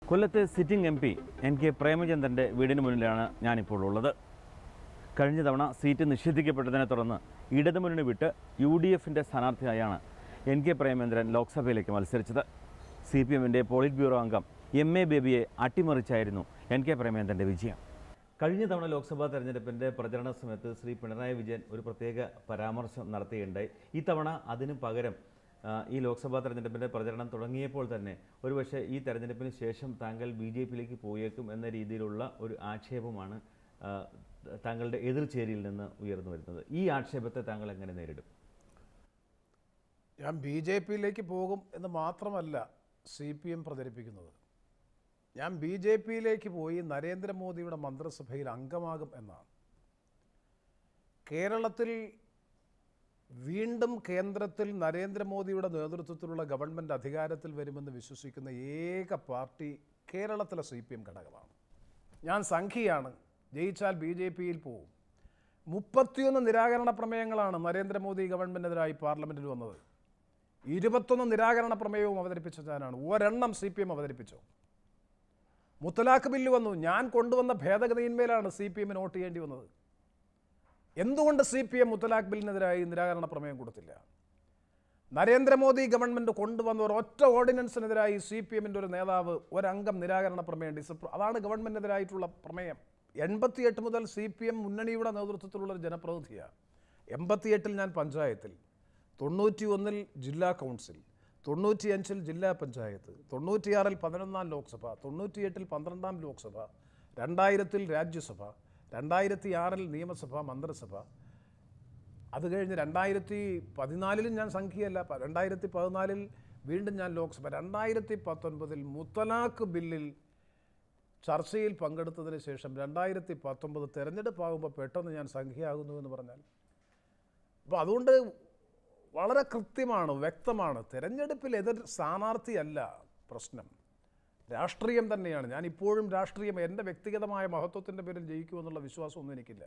കൊല്ലത്തെ sitting M P N K പ്രേമചന്ദ്രൻ്റെ വീടിന് മുന്നിലാണ് ഞാനിപ്പോൾ ഉള്ളത് കഴിഞ്ഞ തവണ സീറ്റ് നിഷേധിക്കപ്പെട്ടതിനെ തുടർന്ന് ഇടതുമുന്നണി വിട്ട് യു ഡി എഫിൻ്റെ സ്ഥാനാർത്ഥിയായാണ് എൻ കെ പ്രേമചന്ദ്രൻ ലോക്സഭയിലേക്ക് മത്സരിച്ചത് സി പി എമ്മിൻ്റെ പോളിറ്റ് ബ്യൂറോ അംഗം എം എ ബേബിയെ അട്ടിമറിച്ചായിരുന്നു എൻ കെ പ്രേമചന്ദ്രൻ്റെ വിജയം കഴിഞ്ഞ തവണ ലോക്സഭാ തെരഞ്ഞെടുപ്പിൻ്റെ പ്രചരണ സമയത്ത് ശ്രീ പിണറായി വിജയൻ ഒരു പ്രത്യേക പരാമർശം നടത്തുകയുണ്ടായി ഇത്തവണ അതിന് പകരം ആ, ഈ ലോക്സഭാ തെരഞ്ഞെടുപ്പിൻ്റെ പ്രചരണം തുടങ്ങിയപ്പോൾ തന്നെ ഒരുപക്ഷെ ഈ തെരഞ്ഞെടുപ്പിന് ശേഷം താങ്കൾ ബി ജെ പിയിലേക്ക് പോയേക്കും എന്ന രീതിയിലുള്ള ഒരു ആക്ഷേപമാണ് ആ, താങ്കളുടെ എതിർചേരിയിൽ നിന്ന് ഉയർന്നു വരുന്നത് ഈ ആക്ഷേപത്തെ താങ്കൾ എങ്ങനെ നേരിടും ഞാൻ ബി ജെ പിയിലേക്ക് പോകും എന്ന് മാത്രമല്ല സി പി എം പ്രചരിപ്പിക്കുന്നത് ഞാൻ ബി ജെ പിയിലേക്ക് പോയി നരേന്ദ്രമോദിയുടെ മന്ത്രിസഭയിൽ അംഗമാകും എന്നാണ് കേരളത്തിൽ വീണ്ടും കേന്ദ്രത്തിൽ നരേന്ദ്രമോദിയുടെ നേതൃത്വത്തിലുള്ള ഗവൺമെൻറ് അധികാരത്തിൽ വരുമെന്ന് വിശ്വസിക്കുന്ന ഏക പാർട്ടി കേരളത്തിലെ സി പി എം ഘടകമാണ് ഞാൻ സംഖ്യയാണ് ജയിച്ചാൽ ബി ജെ പിയിൽ പോവും മുപ്പത്തിയൊന്ന് നിരാകരണ പ്രമേയങ്ങളാണ് നരേന്ദ്രമോദി ഗവൺമെൻറ്റിനെതിരായി പാർലമെൻറ്റിൽ വന്നത് ഇരുപത്തൊന്ന് നിരാകരണ പ്രമേയവും അവതരിപ്പിച്ച ഞാനാണ് ഒരെണ്ണം സി പി എം അവതരിപ്പിച്ചു മുത്തലാഖ് ബില്ല് വന്നു ഞാൻ കൊണ്ടുവന്ന ഭേദഗതിയിന്മേലാണ് സി പി എമ്മിന് വോട്ട് ചെയ്യേണ്ടി വന്നത് എന്തുകൊണ്ട് സി പി എം മുത്തലാഖ് ബില്ലിനെതിരായി നിരാകരണ പ്രമേയം കൊടുത്തില്ല നരേന്ദ്രമോദി ഗവൺമെൻറ് കൊണ്ടുവന്ന ഒരൊറ്റ ഓർഡിനൻസിനെതിരായി സി പി എമ്മിൻ്റെ ഒരു നേതാവ് ഒരംഗം നിരാകരണ പ്രമേയം ഡിസപ്രൂ അതാണ് ഗവൺമെൻറ്റിനെതിരായിട്ടുള്ള പ്രമേയം എൺപത്തിയെട്ട് മുതൽ സി പി എം മുന്നണിയുടെ നേതൃത്വത്തിലുള്ള ഒരു ജനപ്രതിനിധിയാണ് എൺപത്തിയെട്ടിൽ ഞാൻ പഞ്ചായത്തിൽ തൊണ്ണൂറ്റി ഒന്നിൽ ജില്ലാ കൗൺസിൽ തൊണ്ണൂറ്റിയഞ്ചിൽ ജില്ലാ പഞ്ചായത്ത് തൊണ്ണൂറ്റിയാറിൽ പതിനൊന്നാം ലോക്സഭ തൊണ്ണൂറ്റിയെട്ടിൽ പന്ത്രണ്ടാം ലോക്സഭ രണ്ടായിരത്തിൽ രാജ്യസഭ രണ്ടായിരത്തി ആറിൽ നിയമസഭ മന്ത്രിസഭ അത് കഴിഞ്ഞ് രണ്ടായിരത്തി പതിനാലിലും ഞാൻ സംഖ്യയല്ല പ- രണ്ടായിരത്തി പതിനാലിൽ വീണ്ടും ഞാൻ ലോക്സഭ രണ്ടായിരത്തി പത്തൊൻപതിൽ മുത്തലാഖ് ബില്ലിൽ ചർച്ചയിൽ പങ്കെടുത്തതിന് ശേഷം രണ്ടായിരത്തി പത്തൊമ്പത് തെരഞ്ഞെടുപ്പാകുമ്പോൾ പെട്ടെന്ന് ഞാൻ സംഖ്യയാകുന്നു എന്ന് പറഞ്ഞാൽ അപ്പോൾ അതുകൊണ്ട് വളരെ കൃത്യമാണ് വ്യക്തമാണ് തെരഞ്ഞെടുപ്പിൽ എതിർ സ്ഥാനാർത്ഥിയല്ല പ്രശ്നം രാഷ്ട്രീയം തന്നെയാണ് ഞാൻ ഇപ്പോഴും രാഷ്ട്രീയം എൻ്റെ വ്യക്തിഗതമായ മഹത്വത്തിൻ്റെ പേരിൽ ജയിക്കുമെന്നുള്ള വിശ്വാസമൊന്നും എനിക്കില്ല